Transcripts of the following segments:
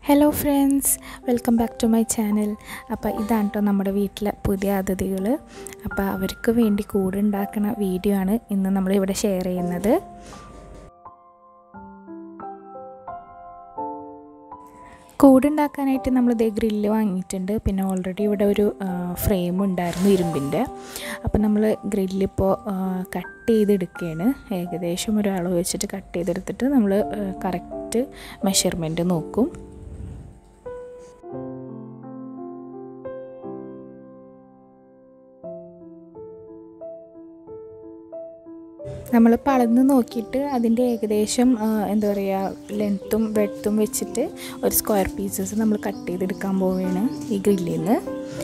Hello friends welcome back to my channel അപ്പോൾ ഇതാണ് കേട്ടോ നമ്മുടെ വീട്ടിലെ പുതിയ അതിഥികൾ അപ്പോൾ അവർക്ക് വേണ്ടി കൂടുണ്ടാക്കുന്ന വീഡിയോ ആണ് ഇന്ന് നമ്മളിവിടെ ഷെയർ ചെയ്യുന്നത് കൂടുണ്ടാക്കാനായിട്ട് നമ്മൾ ഇതേ ഗ്രില്ല് വാങ്ങിയിട്ടുണ്ട് പിന്നെ ഓൾറെഡി ഇവിടെ ഒരു ഫ്രെയിം ഉണ്ടായിരുന്നു ഇരുമ്പിൻ്റെ അപ്പോൾ നമ്മൾ ഗ്രില്ലിപ്പോൾ കട്ട് ചെയ്തെടുക്കുകയാണ് ഏകദേശം ഒരു അളവ് വെച്ചിട്ട് കട്ട് ചെയ്തെടുത്തിട്ട് നമ്മൾ കറക്റ്റ് മെഷർമെൻറ്റ് നോക്കും നമ്മൾ പളന്ന് നോക്കിയിട്ട് അതിൻ്റെ ഏകദേശം എന്താ പറയുക ലെങ്ത്തും ബ്രെഡ്ത്തും വെച്ചിട്ട് ഒരു സ്ക്വയർ പീസസ് നമ്മൾ കട്ട് ചെയ്തെടുക്കാൻ പോവുകയാണ് ഈ ഗ്രില്ലിൽ നിന്ന്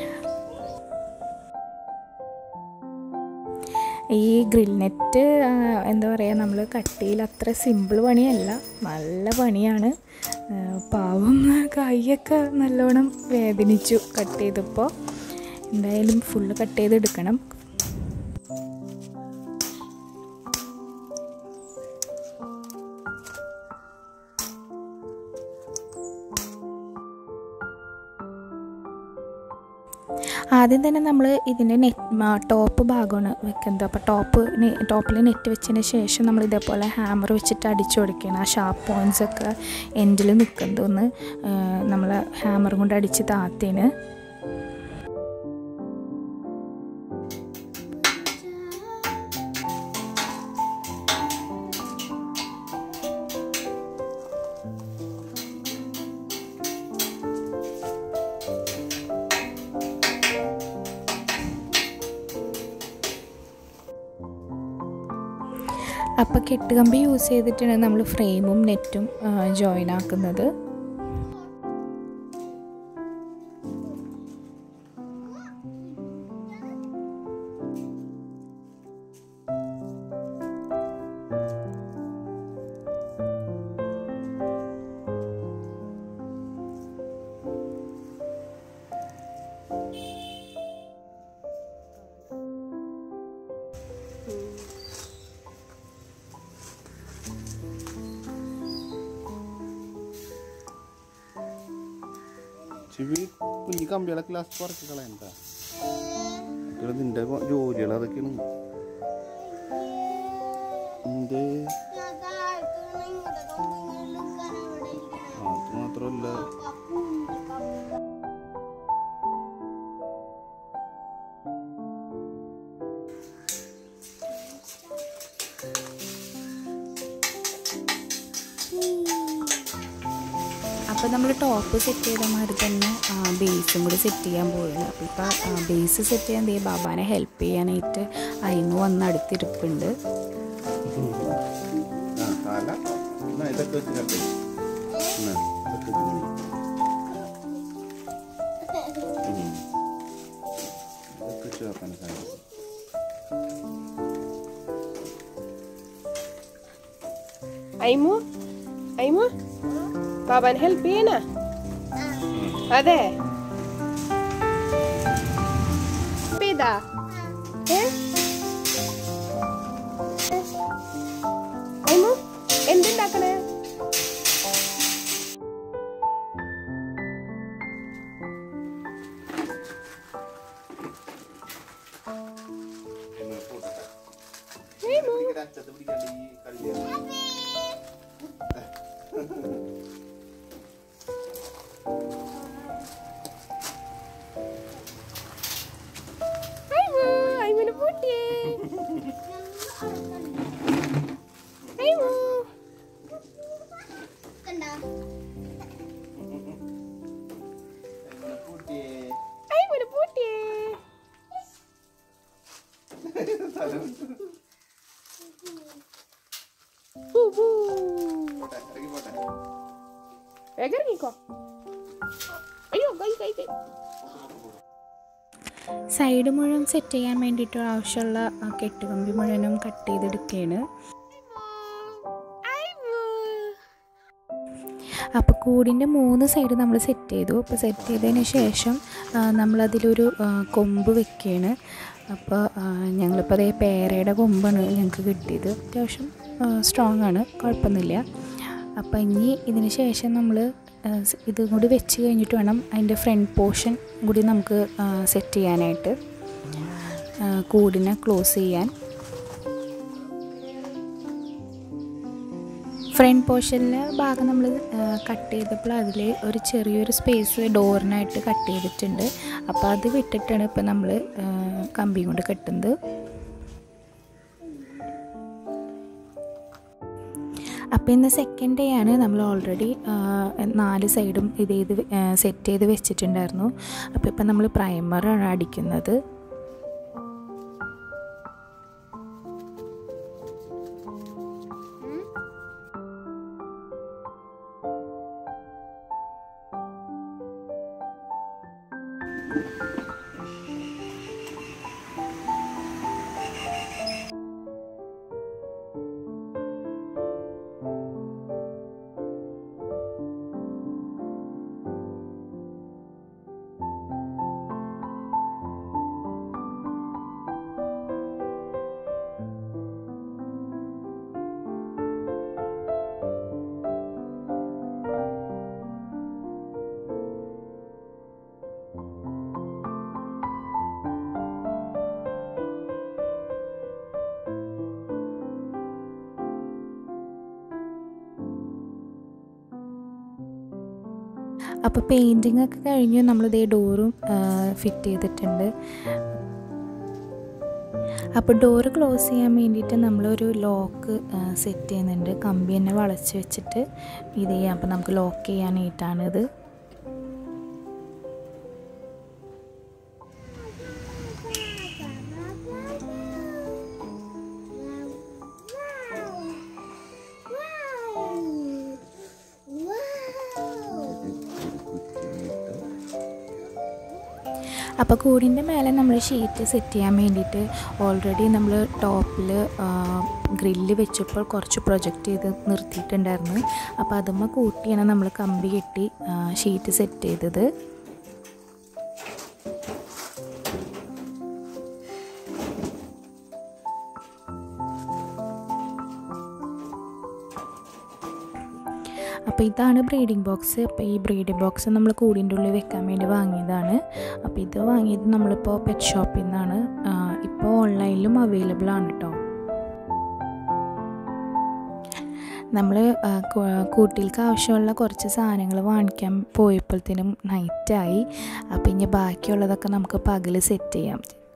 ഈ ഗ്രിൽ നെറ്റ് എന്താ പറയുക നമ്മൾ കട്ടിയിൽ അത്ര സിമ്പിൾ പണിയല്ല നല്ല പണിയാണ് പാവം കൈയൊക്കെ നല്ലോണം വേദനിച്ചു കട്ട് ചെയ്തപ്പോൾ എന്തായാലും ഫുള്ള് കട്ട് ചെയ്തെടുക്കണം ആദ്യം തന്നെ നമ്മൾ ഇതിൻ്റെ നെറ്റ് ടോപ്പ് ഭാഗമാണ് വെക്കുന്നത് അപ്പോൾ ടോപ്പ് ടോപ്പിൽ നെറ്റ് വെച്ചതിന് ശേഷം നമ്മൾ ഇതേപോലെ ഹാമർ വെച്ചിട്ട് അടിച്ചു കൊടുക്കുകയാണ് ആ ഷാർപ്പ് പോയിൻറ്റ്സ് ഒക്കെ എൻഡിൽ നിൽക്കുന്നതൊന്ന് നമ്മൾ ഹാമർ കൊണ്ട് അടിച്ച് താത്തേന് അപ്പോൾ കെട്ടുകമ്പി യൂസ് ചെയ്തിട്ടാണ് നമ്മൾ ഫ്രെയിമും നെറ്റും ജോയിൻ ആക്കുന്നത് ചെവി കുഞ്ഞു കമ്പികളെ ക്ലാസ് കുറച്ച് കളയണ്ട ഇവിടെ നിന്റെ ജോലികൾ അതൊക്കെയാണ് നിന്റെ അത് മാത്രമല്ല അപ്പോൾ നമ്മൾ ടോപ്പ് സെറ്റ് ചെയ്ത മാതിരി തന്നെ ബേസും കൂടി സെറ്റ് ചെയ്യാൻ പോവുകയാണ് അപ്പോൾ ഇപ്പോൾ ബേസ് സെറ്റ് ചെയ്യാൻ ദേ ബാബാനെ ഹെൽപ്പ് ചെയ്യാനായിട്ട് അയിമ വന്ന് അടുത്തിരിപ്പുണ്ട് ആ കാല എന്നാ ഇതൊക്കെ വെച്ച് കട്ടെ എന്നാ ഇതൊക്കെ വെച്ച് മതി. ഉം. ഇതൊക്കെ വെച്ച് വെക്കാൻ സാധിക്കും അയിമു അയിമു ബാബാൻ ഹെൽപ്പ് ചെയ്യണ അതെ ചെയ്താ ഏ അയിമു എന്തുണ്ടാക്കണേ എന്നാ പോട്ടെ. അയിമു പിടിക്കടാ, അറ്റത്ത് പിടിക്കാണ്ട് ഈ കളിയാണ്. അയിമു അയിമുന് പൂട്ടിയേ അയിമു എന്നാ പൂട്ടിയേ. അയിമുന് പൂട്ടിയേ ബൂ ബൂ പോട്ടെ, ഇറങ്ങി പോട്ടെ. വേഗം ഇറങ്ങിക്കോ അയ്യോ കൈ കൈ കൈ സൈഡ് മുഴുവൻ സെറ്റ് ചെയ്യാൻ വേണ്ടിയിട്ട് ആവശ്യമുള്ള ആ കെട്ടുകമ്പി മുഴുവനും കട്ട് ചെയ്തെടുക്കുകയാണ് അപ്പോൾ കൂടിൻ്റെ മൂന്ന് സൈഡ് നമ്മൾ സെറ്റ് ചെയ്തു അപ്പോൾ സെറ്റ് ചെയ്തതിന് ശേഷം ആ, നമ്മളതിലൊരു ആ, കൊമ്പ് വെക്കുകയാണ് അപ്പോൾ ആ, ഞങ്ങളിപ്പോൾ അതേ പേരയുടെ കൊമ്പാണ് ഞങ്ങൾക്ക് കിട്ടിയത് അത്യാവശ്യം സ്ട്രോങ് ആണ് കുഴപ്പമൊന്നുമില്ല അപ്പോൾ ഇനി ഇതിന് ശേഷം നമ്മൾ ഇതും കൂടി വെച്ച് കഴിഞ്ഞിട്ട് വേണം അതിൻ്റെ ഫ്രണ്ട് പോർഷൻ കൂടി നമുക്ക് സെറ്റ് ചെയ്യാനായിട്ട് ആ, കൂടിനെ ക്ലോസ് ചെയ്യാൻ ഫ്രണ്ട് പോർഷനിലെ ഭാഗം നമ്മൾ കട്ട് ചെയ്തപ്പോൾ അതിൽ ഒരു ചെറിയൊരു സ്പേസ് ഡോറിനായിട്ട് കട്ട് ചെയ്തിട്ടുണ്ട് അപ്പോൾ അത് വിട്ടിട്ടാണ് ഇപ്പോൾ നമ്മൾ കമ്പി കൊണ്ട് കെട്ടുന്നത് അപ്പോൾ ഇന്ന് സെക്കൻഡ് ഡേ ആണ് നമ്മൾ ഓൾറെഡി നാല് സൈഡും ഇത് ചെയ്ത് സെറ്റ് ചെയ്ത് വെച്ചിട്ടുണ്ടായിരുന്നു അപ്പോൾ ഇപ്പം നമ്മൾ പ്രൈമറാണ് അടിക്കുന്നത് അപ്പോൾ പെയിൻറ്റിങ് ഒക്കെ കഴിഞ്ഞ് നമ്മളിതേ ഡോറും ഫിറ്റ് ചെയ്തിട്ടുണ്ട് അപ്പോൾ ഡോറ് ക്ലോസ് ചെയ്യാൻ വേണ്ടിയിട്ട് നമ്മളൊരു ലോക്ക് സെറ്റ് ചെയ്യുന്നുണ്ട് കമ്പി തന്നെ വളച്ച് വെച്ചിട്ട് ഇത് ചെയ്യാം അപ്പോൾ നമുക്ക് ലോക്ക് ചെയ്യാനായിട്ടാണിത് അപ്പോൾ കൂടിൻ്റെ മേലെ നമ്മൾ ഷീറ്റ് സെറ്റ് ചെയ്യാൻ വേണ്ടിയിട്ട് ഓൾറെഡി നമ്മൾ ടോപ്പിൽ ഗ്രില്ല് വെച്ചപ്പോൾ കുറച്ച് പ്രൊജക്റ്റ് ചെയ്ത് നിർത്തിയിട്ടുണ്ടായിരുന്നു അപ്പോൾ അതുമ്മ കൂട്ടിയാണ് നമ്മൾ കമ്പി കെട്ടി ഷീറ്റ് സെറ്റ് ചെയ്തത് അപ്പോൾ ഇതാണ് ബ്രീഡിംഗ് ബോക്സ് അപ്പോൾ ഈ ബ്രീഡിംഗ് ബോക്സ് നമ്മൾ കൂടിൻ്റെ ഉള്ളിൽ വെക്കാൻ വേണ്ടി വാങ്ങിയതാണ് അപ്പോൾ ഇത് വാങ്ങിയത് നമ്മളിപ്പോൾ പെറ്റ് ഷോപ്പിൽ നിന്നാണ് ഇപ്പോൾ ഓൺലൈനിലും അവൈലബിൾ ആണ് കേട്ടോ നമ്മൾ കൂട്ടിലേക്ക് ആവശ്യമുള്ള കുറച്ച് സാധനങ്ങൾ വാങ്ങിക്കാൻ പോയപ്പോഴത്തേനും നൈറ്റായി അപ്പോൾ ഇനി ബാക്കിയുള്ളതൊക്കെ നമുക്ക് പകൽ സെറ്റ് ചെയ്യാം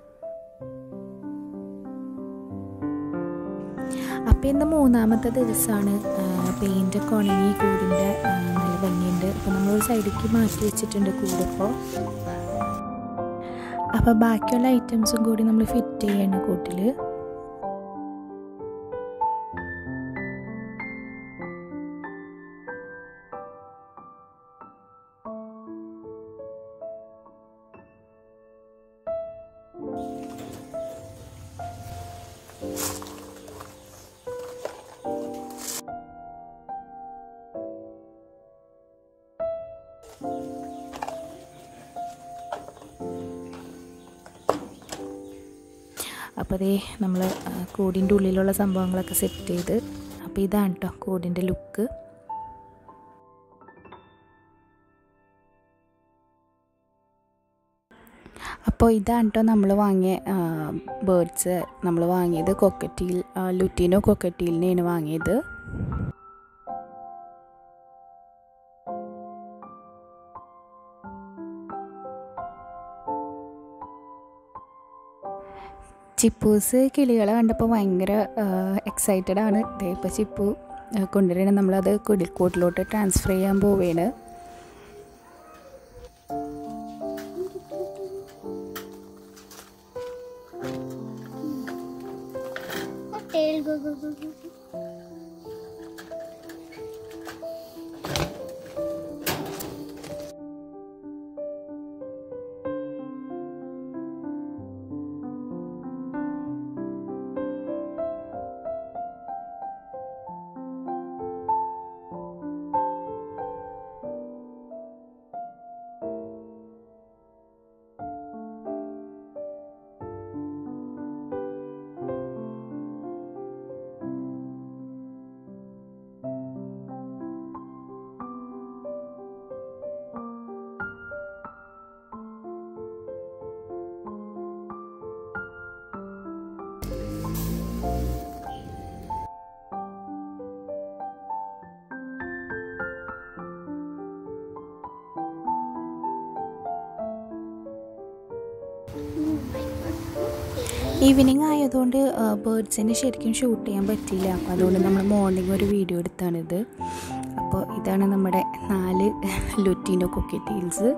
അപ്പോൾ ഇന്ന് മൂന്നാമത്തെ ദിവസമാണ് പെയിൻ്റൊക്കെ ഉണങ്ങി കൂടിൻ്റെ നല്ല ഭംഗിയുണ്ട് അപ്പോൾ നമ്മൾ സൈഡിലേക്ക് മാറ്റി വെച്ചിട്ടുണ്ട് കൂടിപ്പോൾ അപ്പോൾ ബാക്കിയുള്ള ഐറ്റംസും കൂടി നമ്മൾ ഫിറ്റ് ചെയ്യണം കൂട്ടിൽ അപ്പോൾ അതേ നമ്മൾ കൂടിൻ്റെ ഉള്ളിലുള്ള സംഭവങ്ങളൊക്കെ സെറ്റ് ചെയ്ത് അപ്പോൾ ഇതാണ് കേട്ടോ കൂടിൻ്റെ ലുക്ക് അപ്പോൾ ഇതാണ് കേട്ടോ നമ്മൾ വാങ്ങിയ ബേർഡ്സ് നമ്മൾ വാങ്ങിയത് കൊക്കറ്റീൽ ലുറ്റീനോ കൊക്കറ്റീലിനെയാണ് വാങ്ങിയത് ചിപ്പൂസ് കിളികളെ കണ്ടപ്പോൾ ഭയങ്കര എക്സൈറ്റഡ് ആണ് ദേ ഇപ്പോൾ ചിപ്പു കൊണ്ടുവരണം നമ്മളത് കുടിൽക്കോട്ടിലോട്ട് ട്രാൻസ്ഫർ ചെയ്യാൻ പോവുകയാണ് Tail go go go go. go. Evening ആയതുകൊണ്ട് ബേർഡ്സിനെ ശരിക്കും ഷൂട്ട് ചെയ്യാൻ പറ്റിയില്ല അപ്പോൾ അതുകൊണ്ട് നമ്മൾ മോർണിംഗ് ഒരു വീഡിയോ എടുത്താണിത് അപ്പോൾ ഇതാണ് നമ്മുടെ നാല് ലുറ്റീനോ കൊക്കറ്റീൽസ്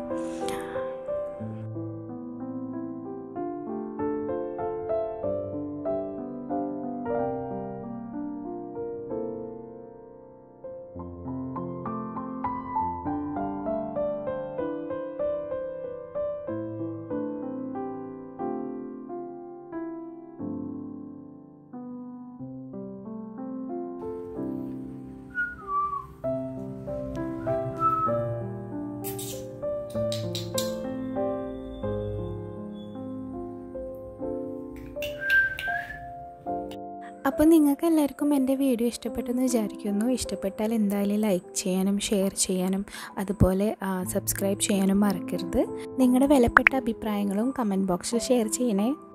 അപ്പോൾ നിങ്ങൾക്ക് എല്ലാവർക്കും എൻ്റെ വീഡിയോ ഇഷ്ടപ്പെട്ടെന്ന് വിചാരിക്കുന്നു ഇഷ്ടപ്പെട്ടാൽ എന്തായാലും ലൈക്ക് ചെയ്യാനും ഷെയർ ചെയ്യാനും അതുപോലെ സബ്സ്ക്രൈബ് ചെയ്യാനും മറക്കരുത് നിങ്ങളുടെ വിലപ്പെട്ട അഭിപ്രായങ്ങളും കമൻറ്റ് ബോക്സിൽ ഷെയർ ചെയ്യണേ